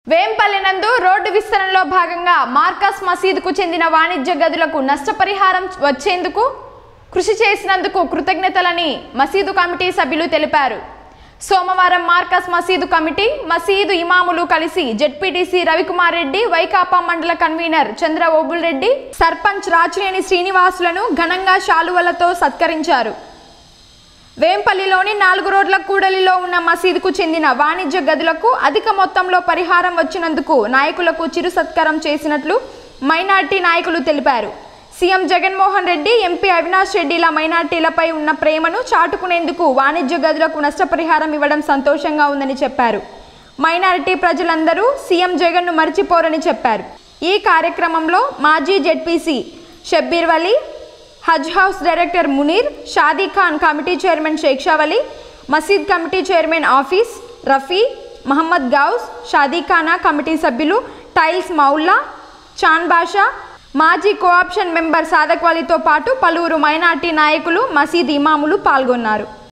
వేంపల్లి నందు రోడ్డు విస్తరణలో భాగంగా మార్కస్ మసీదుకు చెందిన వాణిజ్య గదులకు నష్టపరిహారం వచ్చేందుకు కృషి చేసినందుకు కృతజ్ఞతలని మసీదు కమిటీ సభ్యులు తెలిపారు సోమవారం మార్కస్ మసీదు కమిటీ మసీదు ఇమాములు కలిసి జెడ్పీటీసీ రవికుమార్ రెడ్డి వైకాపా మండల కన్వీనర్ చంద్ర ఓబుల్ రెడ్డి సర్పంచ్ రాచినేని శ్రీనివాసులను ఘనంగా శాలువలతో సత్కరించారు వేంపల్లిలోని నాలుగు రోడ్ల కూడలిలో ఉన్న మసీదుకు చెందిన వాణిజ్య గదులకు అధిక మొత్తంలో పరిహారం వచ్చినందుకు నాయకులకు చిరు సత్కారం చేసినట్లు మైనార్టీ నాయకులు తెలిపారు సీఎం జగన్మోహన్ రెడ్డి ఎంపీ అవినాష్ రెడ్డిల మైనార్టీలపై ఉన్న ప్రేమను చాటుకునేందుకు వాణిజ్య గదులకు నష్టపరిహారం ఇవ్వడం సంతోషంగా ఉందని చెప్పారు మైనారిటీ ప్రజలందరూ సీఎం జగన్ను మర్చిపోరని చెప్పారు ఈ కార్యక్రమంలో మాజీ ZPC Shabbir Wali Hajj house director Munir Shaadi Khan committee chairman Shekshavali Masjid committee chairman office Rafi Mohammad Ghouse Shaadi Khana committee సభ్యులు టైల్స్ మౌల్లా చాన్ బాషా మాజీ కోఆప్షన్ మెంబర్ సాదక్ వలీతో పాటు పలువురు మైనార్టీ నాయకులు మసీద్ ఇమాములు పాల్గొన్నారు